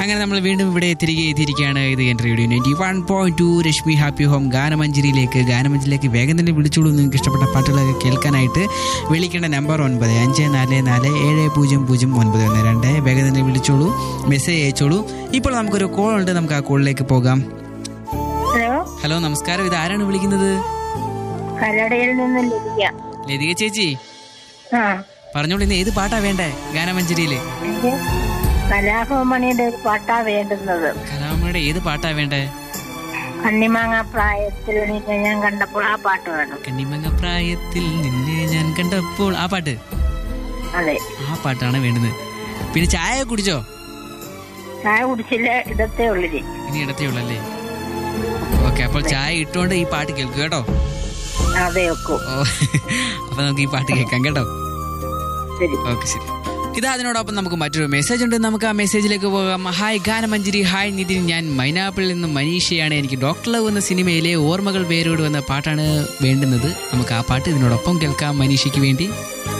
അങ്ങനെ നമ്മൾ വീണ്ടും ഇവിടെ തിരികെ എത്തിയിരിക്കുകയാണ് ഇത് എൻ്റെ radio ninety one point two Rashmi happy home ഗാനമഞ്ചേരിയിലേക്ക് ഗാനമഞ്ചേരിയിലേക്ക് വേഗം തന്നെ വിളിച്ചോളൂ നിങ്ങൾക്ക് ഇഷ്ടപ്പെട്ട പാട്ടുകളൊക്കെ കേൾക്കാനായിട്ട് വിളിക്കേണ്ട നമ്പർ ഒൻപത് അഞ്ച് നാല് നാല് ഏഴ് പൂജ്യം പൂജ്യം ഒൻപത് ഒന്ന് രണ്ട് വേഗം തന്നെ വിളിച്ചോളൂ മെസ്സേജ് അയച്ചോളൂ ഇപ്പോൾ നമുക്കൊരു കോൾ ഉണ്ട് നമുക്ക് ആ കോളിലേക്ക് പോകാം ഹലോ ഹലോ നമസ്കാരം ഇത് ആരാണ് വിളിക്കുന്നത് കല്ലടയിൽ നിന്ന് ലഭിക്ക ലതിക ചേച്ചി ആ പറഞ്ഞോളൂ ഇന്ന് ഏത് പാട്ടാ വേണ്ടേ ഗാനമഞ്ചേരിയില് എനിക്ക് കലാഭവമണിയുടെ ഒരു പാട്ടാ വേണ്ടുന്നത് കലാമയുടെ ഏത് പാട്ടാ വേണ്ടേ കണ്ണിമാങ്ങ പ്രായത്തിൽ നിന്നെ ഞാൻ കണ്ടപ്പോൾ ആ പാട്ട് വേണം കണ്ണിമങ്ങ പ്രായത്തിൽ നിന്നെ ഞാൻ കണ്ടപ്പോൾ ആ പാട്ട് അതെ ആ പാട്ടാണ് വേണ്ടുന്നത് പിന്നെ ചായ കുടിച്ചോ ചായ കുടിച്ചില്ല ഇടത്തേ ഉള്ളില് ഇനി ഇടത്തേ ഉള്ളല്ലേ ഓക്കെ അപ്പോൾ ചായ ഇട്ടുകൊണ്ട് ഈ പാട്ട് കേൾക്കുക കേട്ടോ അതെ വെക്കൂ ഓ അപ്പൊ നമുക്ക് ഈ പാട്ട് കേൾക്കാം കേട്ടോ ശരി ഓക്കെ ശരി ഇത് അതിനോടൊപ്പം നമുക്ക് മറ്റൊരു മെസ്സേജ് ഉണ്ട് നമുക്ക് ആ മെസ്സേജിലേക്ക് പോകാം ഹായ് ഗാനമഞ്ജരി ഹായ് നിതിൻ ഞാൻ മൈനാപ്പിളിൽ നിന്ന് മനീഷയാണ് എനിക്ക് ഡോക്ടർ ലവ് എന്ന സിനിമയിലെ ഓർമ്മകൾ വേരോട് വന്ന പാട്ടാണ് വേണ്ടുന്നത് നമുക്ക് ആ പാട്ട് ഇതിനോടൊപ്പം കേൾക്കാം മനീഷയ്ക്ക് വേണ്ടി